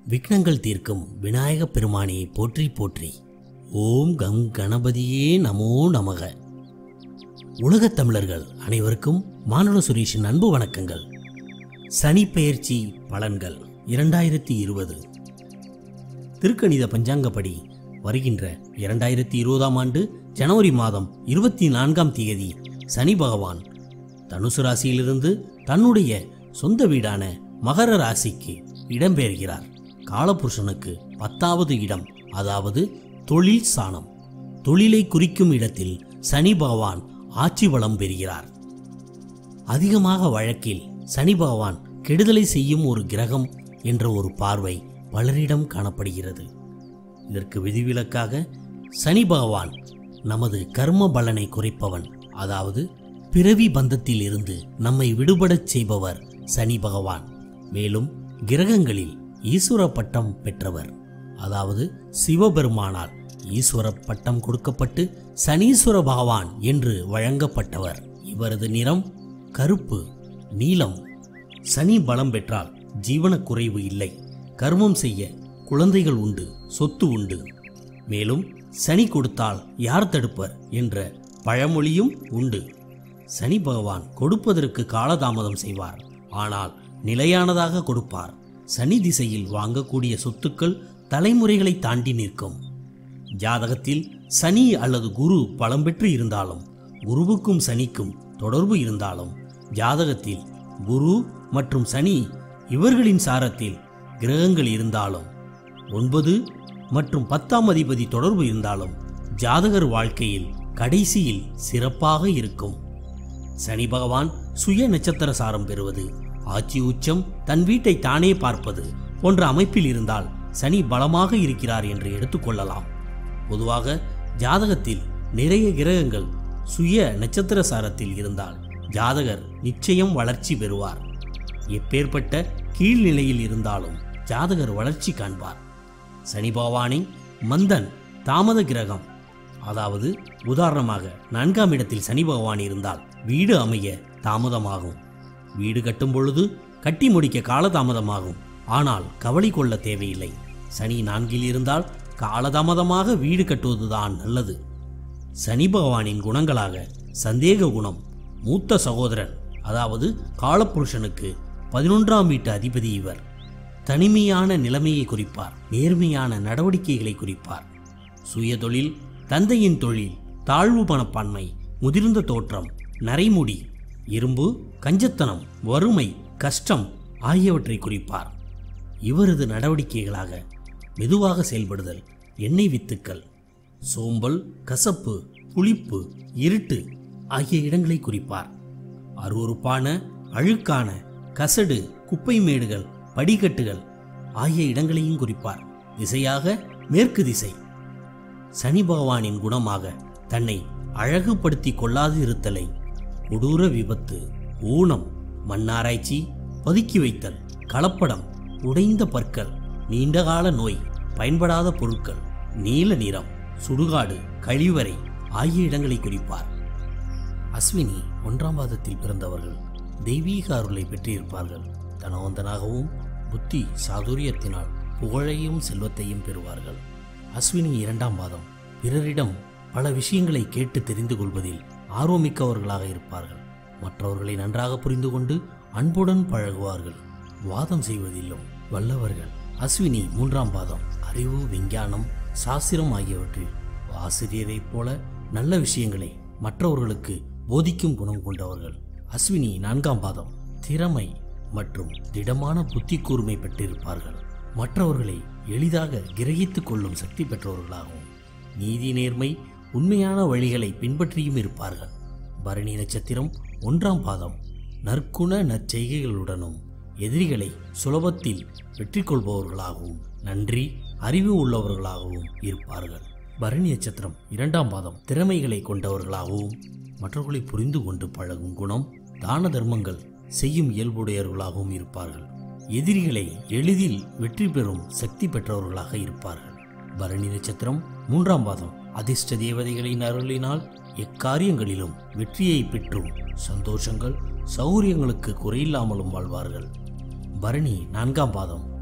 விக்னங்கள் தீர்க்கும் விநாயகப் பெருமானே போற்றி போற்றி ஓம் கம் கணபதியே நமோ நமக உலகத் தமிழர்கள் அனைவருக்கும் மானுட சுரேஷின் அன்பு வணக்கங்கள் சனி பெயர்ச்சி பலன்கள் இரண்டாயிரத்தி இருபது திருக்கணித பஞ்சாங்கப்படி வருகின்ற இரண்டாயிரத்தி இருபதாம் ஆண்டு ஜனவரி மாதம் இருபத்தி நான்காம் தேதி சனி பகவான் தனுசு ராசியிலிருந்து தன்னுடைய சொந்த வீடான மகர ராசிக்கு இடம்பெயர்கிறார் காலபுருஷனுக்கு பத்தாவது இடம் அதாவது தொழில் ஸ்தானம் தொழிலை குறிக்கும் இடத்தில் சனி பகவான் ஆட்சி வளம் பெறுகிறார் அதிகமாக வழக்கில் சனி பகவான் கெடுதலை செய்யும் ஒரு கிரகம் என்ற ஒரு பார்வை பலரிடம் காணப்படுகிறது இதற்கு விதிவிலக்காக சனி பகவான் நமது கர்ம பலனை குறைப்பவன் அதாவது பிறவி பந்தத்தில் இருந்து நம்மை விடுபடச் செய்பவர் சனி பகவான் மேலும் கிரகங்களில் ஈஸ்வர பட்டம் பெற்றவர் அதாவது சிவபெருமானால் ஈஸ்வர பட்டம் கொடுக்கப்பட்டு சனீஸ்வர பகவான் என்று வழங்கப்பட்டவர் இவரது நிறம் கருப்பு நீலம் சனி பலம் பெற்றால் ஜீவன குறைவு இல்லை கர்மம் செய்ய குழந்தைகள் உண்டு சொத்து உண்டு மேலும் சனி கொடுத்தால் யார் தடுப்பர் என்ற பழமொழியும் உண்டு சனி பகவான் கொடுப்பதற்கு காலதாமதம் செய்வார் ஆனால் நிலையானதாக கொடுப்பார் சனி திசையில் வாங்கக்கூடிய சொத்துக்கள் தலைமுறைகளை தாண்டி நிற்கும் ஜாதகத்தில் சனி அல்லது குரு பலம் பெற்று இருந்தாலும் குருவுக்கும் சனிக்கும் தொடர்பு இருந்தாலும் ஜாதகத்தில் குரு மற்றும் சனி இவர்களின் சாரத்தில் கிரகங்கள் இருந்தாலும் ஒன்பது மற்றும் பத்தாம் அதிபதி தொடர்பு இருந்தாலும் ஜாதகர் வாழ்க்கையில் கடைசியில் சிறப்பாக இருக்கும் சனி பகவான் சுய நட்சத்திர சாரம் பெறுவது ஆட்சி உச்சம் தன் வீட்டை தானே பார்ப்பது போன்ற அமைப்பில் இருந்தால் சனி பலமாக இருக்கிறார் என்று எடுத்துக்கொள்ளலாம் பொதுவாக ஜாதகத்தில் நிறைய கிரகங்கள் சுய நட்சத்திர சாரத்தில் இருந்தால் ஜாதகர் நிச்சயம் வளர்ச்சி பெறுவார் எப்பேற்பட்ட கீழ்நிலையில் இருந்தாலும் ஜாதகர் வளர்ச்சி காண்பார் சனி பகவானை மந்தன் தாமத கிரகம் அதாவது உதாரணமாக நான்காம் இடத்தில் சனி பகவான் இருந்தால் வீடு அமைய தாமதமாகும் வீடு கட்டும் பொழுது கட்டி முடிக்க காலதாமதமாகும் ஆனால் கவலை கொள்ள தேவையில்லை சனி நான்கில் இருந்தால் காலதாமதமாக வீடு கட்டுவதுதான் நல்லது சனி பகவானின் குணங்களாக சந்தேக குணம் மூத்த சகோதரன் அதாவது காலப்புருஷனுக்கு பதினொன்றாம் வீட்டு அதிபதி இவர் தனிமையான நிலைமையை குறிப்பார் நேர்மையான நடவடிக்கைகளை குறிப்பார் சுய தொழில் தந்தையின் தொழில் தாழ்வு மனப்பான்மை முதிர்ந்த தோற்றம் நரைமுடி இரும்பு கஞ்சத்தனம் வறுமை கஷ்டம் ஆகியவற்றை குறிப்பார் இவரது நடவடிக்கைகளாக மெதுவாக செயல்படுதல் எண்ணெய் வித்துக்கள் சோம்பல் கசப்பு புளிப்பு இருட்டு ஆகிய இடங்களை குறிப்பார் அருவருப்பான அழுக்கான கசடு குப்பை மேடுகள் படிக்கட்டுகள் ஆகிய இடங்களையும் குறிப்பார் திசையாக மேற்கு திசை சனி பகவானின் குணமாக தன்னை அழகுபடுத்திக் கொள்ளாது இருத்தலை கொடூர விபத்து ஊனம் மண்ணாராய்ச்சி பதுக்கி வைத்தல் கலப்படம் உடைந்த பற்கள் நீண்டகால நோய் பயன்படாத பொருட்கள் நீல நிறம் சுடுகாடு கழிவறை ஆகிய இடங்களை குறிப்பார் அஸ்வினி ஒன்றாம் பாதத்தில் பிறந்தவர்கள் தெய்வீக அருளை பெற்றிருப்பார்கள் தனவந்தனாகவும் புத்தி சாதுரியத்தினால் புகழையும் செல்வத்தையும் பெறுவார்கள் அஸ்வினி இரண்டாம் பாதம் பிறரிடம் பல விஷயங்களை கேட்டு தெரிந்து கொள்வதில் ஆர்வமிக்கவர்களாக இருப்பார்கள் மற்றவர்களை நன்றாக புரிந்து கொண்டு அன்புடன் பழகுவார்கள் வாதம் செய்வதிலும் வல்லவர்கள் அஸ்வினி மூன்றாம் பாதம் அறிவு விஞ்ஞானம் சாஸ்திரம் ஆகியவற்றில் ஆசிரியரைப் போல நல்ல விஷயங்களை மற்றவர்களுக்கு போதிக்கும் குணம் கொண்டவர்கள் அஸ்வினி நான்காம் பாதம் திறமை மற்றும் திடமான புத்தி கூர்மை பெற்றிருப்பார்கள் மற்றவர்களை எளிதாக கிரகித்துக் கொள்ளும் சக்தி பெற்றவர்களாகவும் நீதி நேர்மை உண்மையான வழிகளை பின்பற்றியும் இருப்பார்கள் பரணி நட்சத்திரம் ஒன்றாம் பாதம் நற்குண நற்செய்கைகளுடனும் எதிரிகளை சுலபத்தில் வெற்றி கொள்பவர்களாகவும் நன்றி அறிவு உள்ளவர்களாகவும் இருப்பார்கள் பரணி நட்சத்திரம் இரண்டாம் பாதம் திறமைகளை கொண்டவர்களாகவும் மற்றவர்களை புரிந்து கொண்டு பழகும் குணம் தான தர்மங்கள் செய்யும் இயல்புடையவர்களாகவும் இருப்பார்கள் எதிரிகளை எளிதில் வெற்றி பெறும் சக்தி பெற்றவர்களாக இருப்பார்கள் பரணி நட்சத்திரம் மூன்றாம் பாதம் அதிர்ஷ்ட தேவதைகளின் அருளினால் எக்காரியங்களிலும் வெற்றியை பெற்றும் சந்தோஷங்கள் சௌகரியங்களுக்கு குறையில்லாமலும் வாழ்வார்கள் பரணி நான்காம் பாதம்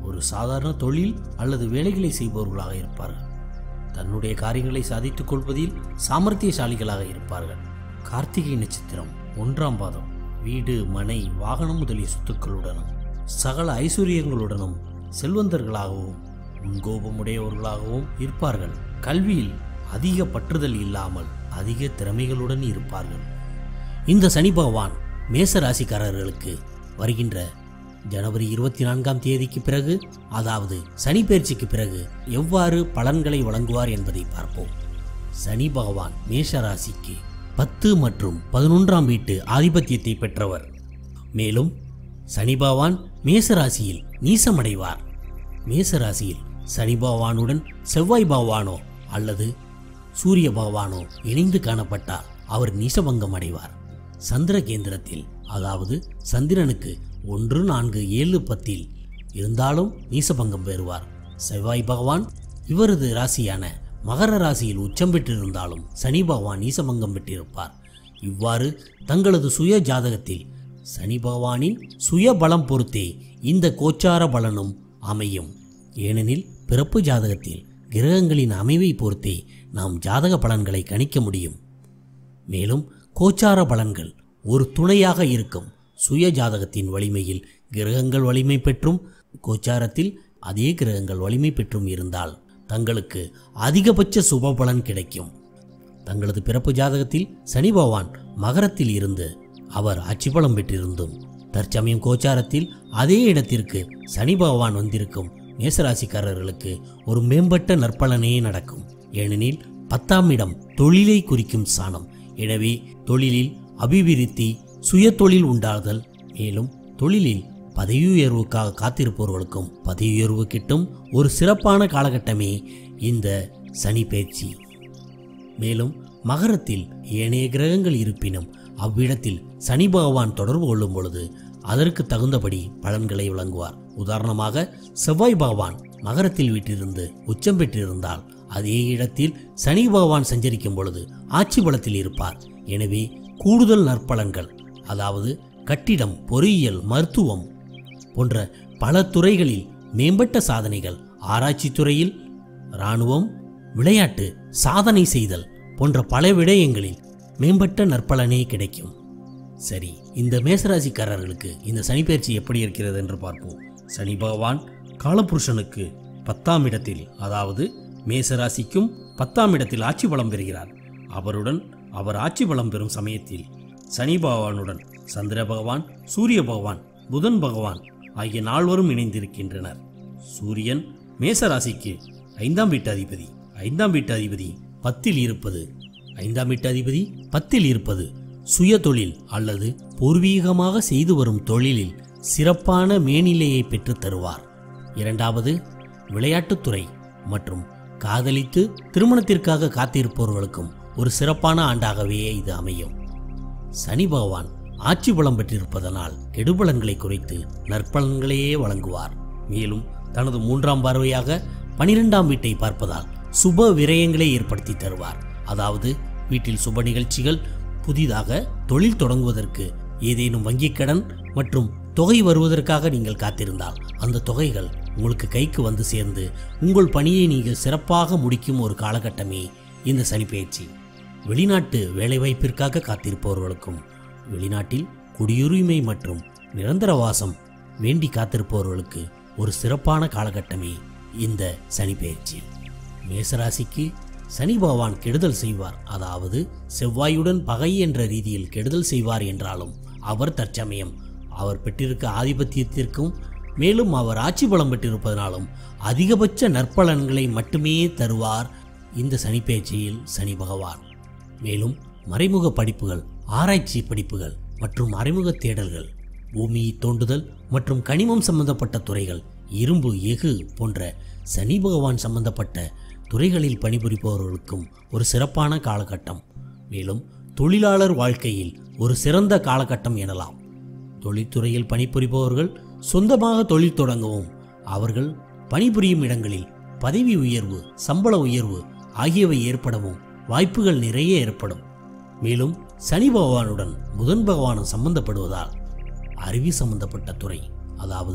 ஒரு சாதாரண தொழில் அல்லது வேலைகளை செய்பவர்களாக இருப்பார்கள் தன்னுடைய காரியங்களை சாதித்துக் கொள்வதில் சாமர்த்தியசாலிகளாக இருப்பார்கள் கார்த்திகை நட்சத்திரம் ஒன்றாம் பாதம் வீடு மனை வாகனம் முதலிய சொத்துக்களுடனும் சகல ஐஸ்வர்யங்களுடனும் செல்வந்தர்களாகவும் முன்கோபமுடையவர்களாகவும் இருப்பார்கள் கல்வியில் அதிக பற்றுதல் இல்லாமல் அதிக திறமைகளுடன் இருப்பார்கள் இந்த சனி பகவான் மேச ராசிக்காரர்களுக்கு வருகின்ற ஜனவரி இருபத்தி நான்காம் தேதிக்கு பிறகு அதாவது சனி பயிற்சிக்கு பிறகு எவ்வாறு பலன்களை வழங்குவார் என்பதை பார்ப்போம் சனி பகவான் மேஷ ராசிக்கு பத்து மற்றும் பதினொன்றாம் வீட்டு ஆதிபத்தியத்தை பெற்றவர் மேலும் சனி பகவான் மேச ராசியில் நீசமடைவார் மேச ராசியில் சனி பகவானுடன் செவ்வாய் பகவானோ அல்லது சூரிய பகவானோ இணைந்து காணப்பட்டால் அவர் நீசபங்கம் அடைவார் சந்திர கேந்திரத்தில் அதாவது சந்திரனுக்கு ஒன்று நான்கு ஏழு பத்தில் இருந்தாலும் நீசபங்கம் பெறுவார் செவ்வாய் பகவான் இவரது ராசியான மகர ராசியில் உச்சம் பெற்றிருந்தாலும் சனி பகவான் நீசபங்கம் பெற்றிருப்பார் இவ்வாறு தங்களது சுய ஜாதகத்தில் சனி பகவானின் சுய பலம் பொறுத்தே இந்த கோச்சார பலனும் அமையும் ஏனெனில் பிறப்பு ஜாதகத்தில் கிரகங்களின் அமைவை பொறுத்தே நாம் ஜாதக பலன்களை கணிக்க முடியும் மேலும் கோச்சார பலன்கள் ஒரு துணையாக இருக்கும் சுய ஜாதகத்தின் வலிமையில் கிரகங்கள் வலிமை பெற்றும் கோச்சாரத்தில் அதே கிரகங்கள் வலிமை பெற்றும் இருந்தால் தங்களுக்கு அதிகபட்ச சுப பலன் கிடைக்கும் தங்களது பிறப்பு ஜாதகத்தில் சனி பகவான் மகரத்தில் இருந்து அவர் ஆட்சி பலம் பெற்றிருந்தும் தற்சமயம் கோச்சாரத்தில் அதே இடத்திற்கு சனி பகவான் வந்திருக்கும் மேசராசிக்காரர்களுக்கு ஒரு மேம்பட்ட நற்பலனே நடக்கும் ஏனெனில் பத்தாம் இடம் தொழிலை குறிக்கும் சாணம் எனவே தொழிலில் அபிவிருத்தி சுய தொழில் உண்டாதல் மேலும் தொழிலில் பதவி உயர்வுக்காக காத்திருப்பவர்களுக்கும் பதவி உயர்வு கிட்டும் ஒரு சிறப்பான காலகட்டமே இந்த சனி பயிற்சி மேலும் மகரத்தில் ஏனைய கிரகங்கள் இருப்பினும் அவ்விடத்தில் சனி பகவான் தொடர்பு கொள்ளும் பொழுது அதற்கு தகுந்தபடி பலன்களை வழங்குவார் உதாரணமாக செவ்வாய் பகவான் மகரத்தில் வீட்டிலிருந்து உச்சம் பெற்றிருந்தால் அதே இடத்தில் சனி பகவான் சஞ்சரிக்கும் பொழுது ஆட்சி பலத்தில் இருப்பார் எனவே கூடுதல் நற்பலன்கள் அதாவது கட்டிடம் பொறியியல் மருத்துவம் போன்ற பல துறைகளில் மேம்பட்ட சாதனைகள் ஆராய்ச்சி துறையில் இராணுவம் விளையாட்டு சாதனை செய்தல் போன்ற பல விடயங்களில் மேம்பட்ட நற்பலனே கிடைக்கும் சரி இந்த மேசராசிக்காரர்களுக்கு இந்த சனிப்பெயர்ச்சி எப்படி இருக்கிறது என்று பார்ப்போம் சனி பகவான் காலபுருஷனுக்கு பத்தாம் இடத்தில் அதாவது மேசராசிக்கும் பத்தாம் இடத்தில் ஆட்சி பலம் பெறுகிறார் அவருடன் அவர் ஆட்சி பலம் பெறும் சமயத்தில் சனி பகவானுடன் சந்திர பகவான் சூரிய பகவான் புதன் பகவான் ஆகிய நால்வரும் இணைந்திருக்கின்றனர் சூரியன் மேசராசிக்கு ஐந்தாம் வீட்டு அதிபதி ஐந்தாம் வீட்டு அதிபதி பத்தில் இருப்பது ஐந்தாம் வீட்டு அதிபதி பத்தில் இருப்பது சுய தொழில் அல்லது பூர்வீகமாக செய்து வரும் தொழிலில் சிறப்பான மேனிலையை பெற்றுத் தருவார் இரண்டாவது விளையாட்டுத்துறை மற்றும் காதலித்து திருமணத்திற்காக காத்திருப்பவர்களுக்கும் ஒரு சிறப்பான ஆண்டாகவே இது அமையும் சனி பகவான் ஆட்சி பலம் பெற்றிருப்பதனால் கெடுபலன்களை குறைத்து நற்பலன்களையே வழங்குவார் மேலும் தனது மூன்றாம் பார்வையாக பனிரெண்டாம் வீட்டை பார்ப்பதால் சுப விரயங்களை ஏற்படுத்தி தருவார் அதாவது வீட்டில் சுப நிகழ்ச்சிகள் புதிதாக தொழில் தொடங்குவதற்கு ஏதேனும் வங்கிக் கடன் மற்றும் தொகை வருவதற்காக நீங்கள் காத்திருந்தால் அந்த தொகைகள் உங்களுக்கு கைக்கு வந்து சேர்ந்து உங்கள் பணியை நீங்கள் சிறப்பாக முடிக்கும் ஒரு காலகட்டமே இந்த சனிப்பெயர்ச்சி வெளிநாட்டு வேலைவாய்ப்பிற்காக காத்திருப்பவர்களுக்கும் வெளிநாட்டில் குடியுரிமை மற்றும் நிரந்தர வாசம் வேண்டி காத்திருப்பவர்களுக்கு ஒரு சிறப்பான காலகட்டமே இந்த சனிப்பெயர்ச்சி மேசராசிக்கு சனி பகவான் கெடுதல் செய்வார் அதாவது செவ்வாயுடன் பகை என்ற ரீதியில் கெடுதல் செய்வார் என்றாலும் அவர் தற்சமயம் அவர் பெற்றிருக்க ஆதிபத்தியத்திற்கும் மேலும் அவர் ஆட்சி பலம் பெற்றிருப்பதனாலும் அதிகபட்ச நற்பலன்களை மட்டுமே தருவார் இந்த சனிப்பெயர்ச்சியில் சனி பகவான் மேலும் மறைமுக படிப்புகள் ஆராய்ச்சி படிப்புகள் மற்றும் மறைமுக தேடல்கள் பூமி தோண்டுதல் மற்றும் கனிமம் சம்பந்தப்பட்ட துறைகள் இரும்பு எஃகு போன்ற சனி பகவான் சம்பந்தப்பட்ட துறைகளில் பணிபுரிப்பவர்களுக்கும் ஒரு சிறப்பான காலகட்டம் மேலும் தொழிலாளர் வாழ்க்கையில் ஒரு சிறந்த காலகட்டம் எனலாம் தொழில்துறையில் பணிபுரிபவர்கள் சொந்தமாக தொழில் தொடங்கவும் அவர்கள் பணிபுரியும் இடங்களில் பதவி உயர்வு சம்பள உயர்வு ஆகியவை ஏற்படவும் வாய்ப்புகள் நிறைய ஏற்படும் மேலும் சனி பகவானுடன் புதன் பகவானும் சம்பந்தப்படுவதால் அறிவி சம்பந்தப்பட்ட துறை அதாவது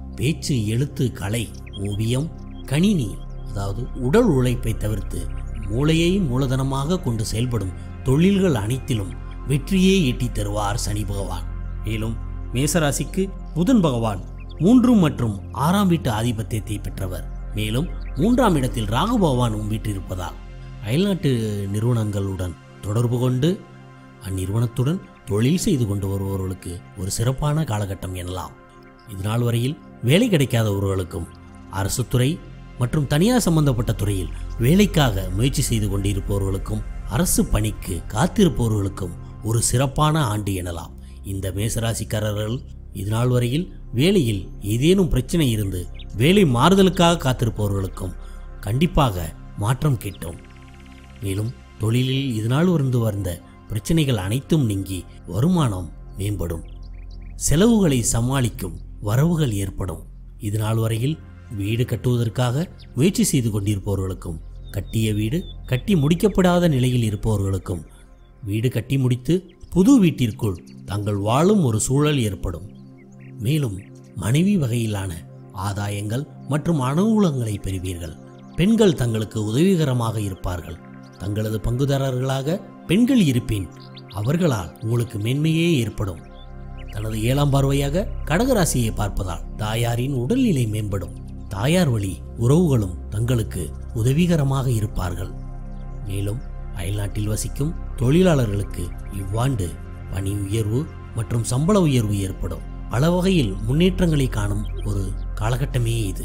பேச்சு எழுத்து கலை ஓவியம் கணினி அதாவது உடல் உழைப்பை தவிர்த்து மூளையை மூலதனமாக கொண்டு செயல்படும் தொழில்கள் அனைத்திலும் வெற்றியே ஈட்டித் தருவார் சனி பகவான் மேலும் மேசராசிக்கு புதன் பகவான் மூன்று மற்றும் ஆறாம் வீட்டு ஆதிபத்தியத்தை பெற்றவர் மேலும் மூன்றாம் இடத்தில் ராகு பகவானும் வீற்றிருப்பதால் அயல்நாட்டு நிறுவனங்களுடன் தொடர்பு கொண்டு அந்நிறுவனத்துடன் தொழில் செய்து கொண்டு வருபவர்களுக்கு ஒரு சிறப்பான காலகட்டம் எனலாம் இதுநாள் வரையில் வேலை கிடைக்காதவர்களுக்கும் அரசு துறை மற்றும் தனியார் சம்பந்தப்பட்ட துறையில் வேலைக்காக முயற்சி செய்து கொண்டிருப்பவர்களுக்கும் அரசு பணிக்கு காத்திருப்பவர்களுக்கும் ஒரு சிறப்பான ஆண்டு எனலாம் இந்த மேசராசிக்காரர்கள் இதுநாள் வரையில் வேலையில் ஏதேனும் பிரச்சனை இருந்து வேலை மாறுதலுக்காக காத்திருப்பவர்களுக்கும் கண்டிப்பாக மாற்றம் கிட்டும் மேலும் தொழிலில் இதுநாள் இருந்து வந்த பிரச்சனைகள் அனைத்தும் நீங்கி வருமானம் மேம்படும் செலவுகளை சமாளிக்கும் வரவுகள் ஏற்படும் இதுநாள் வரையில் வீடு கட்டுவதற்காக முயற்சி செய்து கொண்டிருப்பவர்களுக்கும் கட்டிய வீடு கட்டி முடிக்கப்படாத நிலையில் இருப்பவர்களுக்கும் வீடு கட்டி முடித்து புது வீட்டிற்குள் தங்கள் வாழும் ஒரு சூழல் ஏற்படும் மேலும் மனைவி வகையிலான ஆதாயங்கள் மற்றும் அனுகூலங்களை பெறுவீர்கள் பெண்கள் தங்களுக்கு உதவிகரமாக இருப்பார்கள் தங்களது பங்குதாரர்களாக பெண்கள் இருப்பின் அவர்களால் உங்களுக்கு மேன்மையே ஏற்படும் தனது ஏழாம் பார்வையாக கடகராசியை பார்ப்பதால் தாயாரின் உடல்நிலை மேம்படும் தாயார் வழி உறவுகளும் தங்களுக்கு உதவிகரமாக இருப்பார்கள் மேலும் அயல்நாட்டில் வசிக்கும் தொழிலாளர்களுக்கு இவ்வாண்டு பணி உயர்வு மற்றும் சம்பள உயர்வு ஏற்படும் பல வகையில் முன்னேற்றங்களை காணும் ஒரு காலகட்டமே இது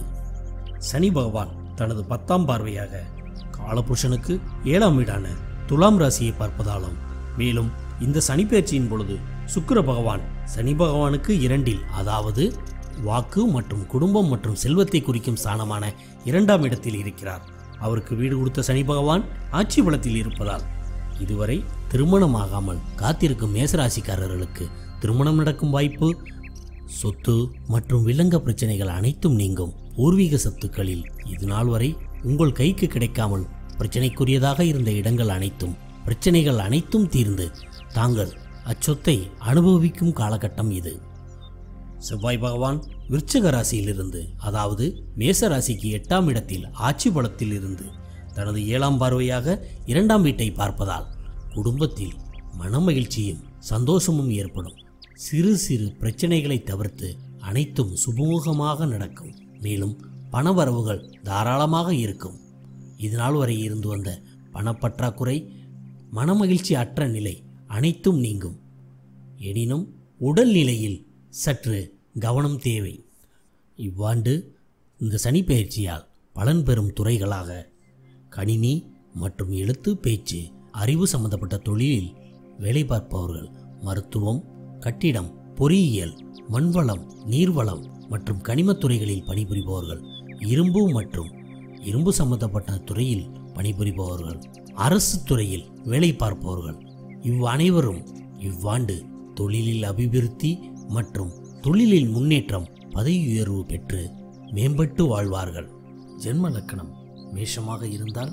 சனி பகவான் தனது பத்தாம் பார்வையாக காலபுருஷனுக்கு ஏழாம் வீடான துலாம் ராசியை பார்ப்பதாலும் மேலும் இந்த சனிப்பெயர்ச்சியின் பொழுது சுக்கிர பகவான் சனி பகவானுக்கு இரண்டில் அதாவது வாக்கு மற்றும் குடும்பம் மற்றும் செல்வத்தை குறிக்கும் ஸ்தானமான இரண்டாம் இடத்தில் இருக்கிறார் அவருக்கு வீடு கொடுத்த சனி பகவான் ஆட்சி பலத்தில் இருப்பதால் இதுவரை திருமணமாகாமல் காத்திருக்கும் மேசராசிக்காரர்களுக்கு திருமணம் நடக்கும் வாய்ப்பு சொத்து மற்றும் வில்லங்க பிரச்சனைகள் அனைத்தும் நீங்கும் பூர்வீக சொத்துக்களில் இது நாள் வரை உங்கள் கைக்கு கிடைக்காமல் பிரச்சனைக்குரியதாக இருந்த இடங்கள் அனைத்தும் பிரச்சனைகள் அனைத்தும் தீர்ந்து தாங்கள் அச்சொத்தை அனுபவிக்கும் காலகட்டம் இது செவ்வாய் பகவான் விருச்சக ராசியிலிருந்து அதாவது மேச ராசிக்கு எட்டாம் இடத்தில் ஆட்சி பலத்தில் இருந்து தனது ஏழாம் பார்வையாக இரண்டாம் வீட்டை பார்ப்பதால் குடும்பத்தில் மனமகிழ்ச்சியும் சந்தோஷமும் ஏற்படும் சிறு சிறு பிரச்சனைகளை தவிர்த்து அனைத்தும் சுமூகமாக நடக்கும் மேலும் பணவரவுகள் தாராளமாக இருக்கும் இதுநாள் வரை இருந்து வந்த பணப்பற்றாக்குறை மனமகிழ்ச்சி அற்ற நிலை அனைத்தும் நீங்கும் எனினும் உடல் நிலையில் சற்று கவனம் தேவை இவ்வாண்டு இந்த சனி பயிற்சியால் பலன் பெறும் துறைகளாக கணினி மற்றும் எழுத்து பேச்சு அறிவு சம்பந்தப்பட்ட தொழிலில் வேலை பார்ப்பவர்கள் மருத்துவம் கட்டிடம் பொறியியல் மண்வளம் நீர்வளம் மற்றும் கனிமத் துறைகளில் பணிபுரிபவர்கள் இரும்பு மற்றும் இரும்பு சம்பந்தப்பட்ட துறையில் பணிபுரிபவர்கள் அரசு துறையில் வேலை பார்ப்பவர்கள் இவ் அனைவரும் இவ்வாண்டு தொழிலில் அபிவிருத்தி மற்றும் தொழிலில் முன்னேற்றம் பதவி உயர்வு பெற்று மேம்பட்டு வாழ்வார்கள் ஜென்ம லக்கணம் மேஷமாக இருந்தால்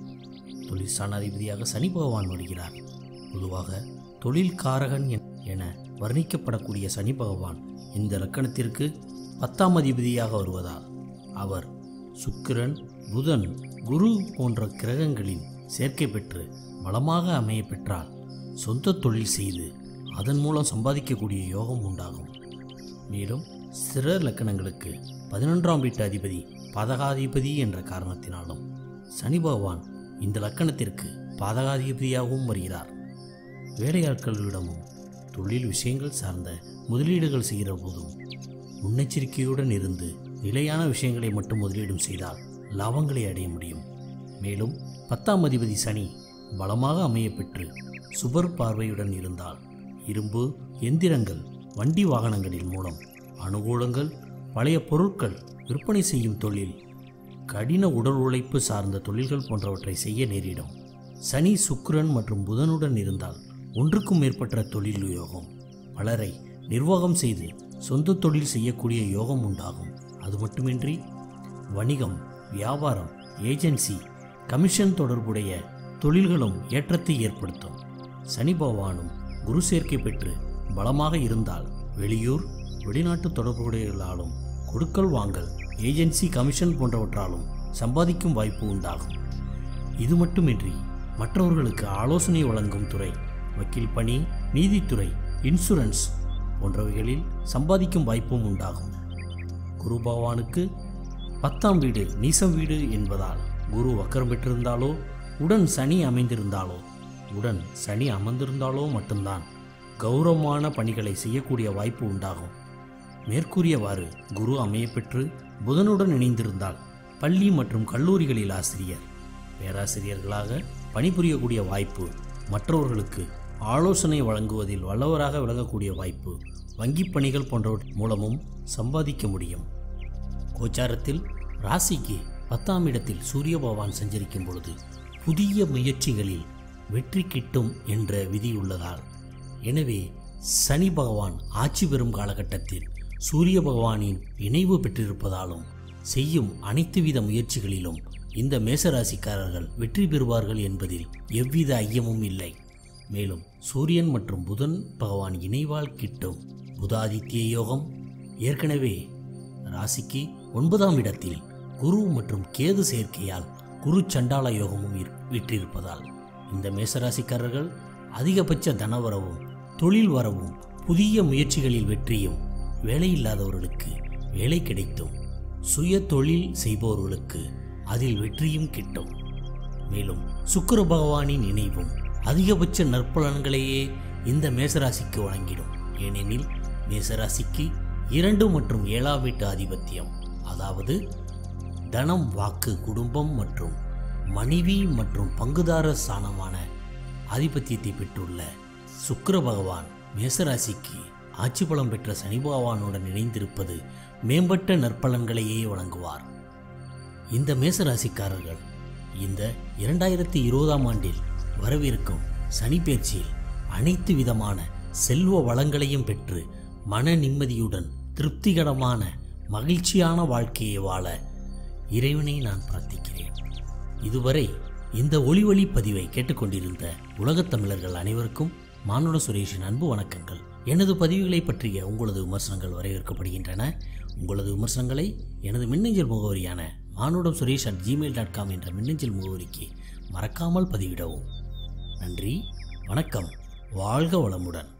தொழில் ஸ்தானாதிபதியாக சனி பகவான் வருகிறார் பொதுவாக தொழில் காரகன் என்- என வர்ணிக்கப்படக்கூடிய சனி பகவான் இந்த லக்கணத்திற்கு பத்தாம் அதிபதியாக வருவதால் அவர் சுக்கிரன் புதன் குரு போன்ற கிரகங்களின் சேர்க்கை பெற்று பலமாக அமைய பெற்றால் சொந்த தொழில் செய்து அதன் மூலம் சம்பாதிக்கக்கூடிய யோகம் உண்டாகும் மேலும் சிற லக்கணங்களுக்கு பதினொன்றாம் வீட்டு அதிபதி பாதகாதிபதி என்ற காரணத்தினாலும் சனி பகவான் இந்த லக்கணத்திற்கு பாதகாதிபதியாகவும் வருகிறார் வேலையாட்களிடமும் தொழில் விஷயங்கள் சார்ந்த முதலீடுகள் செய்கிற போதும் முன்னெச்சரிக்கையுடன் இருந்து நிலையான விஷயங்களை மட்டும் முதலீடும் செய்தால் லாபங்களை அடைய முடியும் மேலும் பத்தாம் அதிபதி சனி பலமாக அமைய பெற்று சுபர் பார்வையுடன் இருந்தால் இரும்பு எந்திரங்கள் வண்டி வாகனங்களின் மூலம் அனுகூலங்கள் பழைய பொருட்கள் விற்பனை செய்யும் தொழில் கடின உடல் உழைப்பு சார்ந்த தொழில்கள் போன்றவற்றை செய்ய நேரிடும் சனி சுக்கிரன் மற்றும் புதனுடன் இருந்தால் ஒன்றுக்கும் மேற்பட்ட தொழில் யோகம் பலரை நிர்வாகம் செய்து சொந்த தொழில் செய்யக்கூடிய யோகம் உண்டாகும் அது மட்டுமின்றி வணிகம் வியாபாரம் ஏஜென்சி கமிஷன் தொடர்புடைய தொழில்களும் ஏற்றத்தை ஏற்படுத்தும் சனி பகவானும் குரு சேர்க்கை பெற்று பலமாக இருந்தால் வெளியூர் வெளிநாட்டு தொடர்புடையவர்களாலும் கொடுக்கல் வாங்கல் ஏஜென்சி கமிஷன் போன்றவற்றாலும் சம்பாதிக்கும் வாய்ப்பு உண்டாகும் இது மட்டுமின்றி மற்றவர்களுக்கு ஆலோசனை வழங்கும் துறை வக்கீல் பணி நீதித்துறை இன்சூரன்ஸ் போன்றவைகளில் சம்பாதிக்கும் வாய்ப்பும் உண்டாகும் குரு பகவானுக்கு பத்தாம் வீடு நீசம் வீடு என்பதால் குரு வக்கரம் பெற்றிருந்தாலோ உடன் சனி அமைந்திருந்தாலோ உடன் சனி அமர்ந்திருந்தாலோ மட்டும்தான் கௌரவமான பணிகளை செய்யக்கூடிய வாய்ப்பு உண்டாகும் மேற்கூறியவாறு குரு அமையப்பெற்று புதனுடன் இணைந்திருந்தால் பள்ளி மற்றும் கல்லூரிகளில் ஆசிரியர் பேராசிரியர்களாக பணிபுரியக்கூடிய வாய்ப்பு மற்றவர்களுக்கு ஆலோசனை வழங்குவதில் வல்லவராக விளங்கக்கூடிய வாய்ப்பு வங்கிப் பணிகள் போன்றவற்றின் மூலமும் சம்பாதிக்க முடியும் கோச்சாரத்தில் ராசிக்கு பத்தாம் இடத்தில் சூரிய பகவான் சஞ்சரிக்கும் பொழுது புதிய முயற்சிகளில் வெற்றி கிட்டும் என்ற விதி உள்ளதால் எனவே சனி பகவான் ஆட்சி பெறும் காலகட்டத்தில் சூரிய பகவானின் இணைவு பெற்றிருப்பதாலும் செய்யும் அனைத்து வித முயற்சிகளிலும் இந்த மேசராசிக்காரர்கள் வெற்றி பெறுவார்கள் என்பதில் எவ்வித ஐயமும் இல்லை மேலும் சூரியன் மற்றும் புதன் பகவான் இணைவால் கிட்டும் புதாதித்ய யோகம் ஏற்கனவே ராசிக்கு ஒன்பதாம் இடத்தில் குரு மற்றும் கேது சேர்க்கையால் குரு சண்டால யோகமும் இரு- விற்றிருப்பதால் இந்த மேசராசிக்காரர்கள் அதிகபட்ச தனவரவும் தொழில் வரவும் புதிய முயற்சிகளில் வெற்றியும் வேலையில்லாதவர்களுக்கு வேலை கிடைத்தும் சுய தொழில் செய்பவர்களுக்கு அதில் வெற்றியும் கிட்டும் மேலும் சுக்கிர பகவானின் இணைவும் அதிகபட்ச நற்பலன்களையே இந்த மேசராசிக்கு வழங்கிடும் ஏனெனில் மேசராசிக்கு இரண்டு மற்றும் ஏழாம் வீட்டு ஆதிபத்தியம் அதாவது தனம் வாக்கு குடும்பம் மற்றும் மனைவி மற்றும் பங்குதாரர் ஸ்தானமான ஆதிபத்தியத்தை பெற்றுள்ள சுக்கிர பகவான் மேசராசிக்கு ஆட்சி பலம் பெற்ற சனி பகவானுடன் இணைந்திருப்பது மேம்பட்ட நற்பலன்களையே வழங்குவார் இந்த மேசராசிக்காரர்கள் இந்த இரண்டாயிரத்தி இருபதாம் ஆண்டில் வரவிருக்கும் சனி பெயர்ச்சியில் அனைத்து விதமான செல்வ வளங்களையும் பெற்று மன நிம்மதியுடன் திருப்திகரமான மகிழ்ச்சியான வாழ்க்கையை வாழ இறைவனை நான் பிரார்த்திக்கிறேன் இதுவரை இந்த ஒளி ஒளி பதிவை கேட்டுக்கொண்டிருந்த உலகத் தமிழர்கள் அனைவருக்கும் மானுட சுரேஷின் அன்பு வணக்கங்கள் எனது பதிவுகளை பற்றிய உங்களது விமர்சனங்கள் வரவேற்கப்படுகின்றன உங்களது விமர்சனங்களை எனது மின்னஞ்சல் முகவரியான Manudam Suresh at Gmail dot com என்ற மின்னஞ்சல் முகவரிக்கு மறக்காமல் பதிவிடவும் நன்றி வணக்கம் வாழ்க வளமுடன்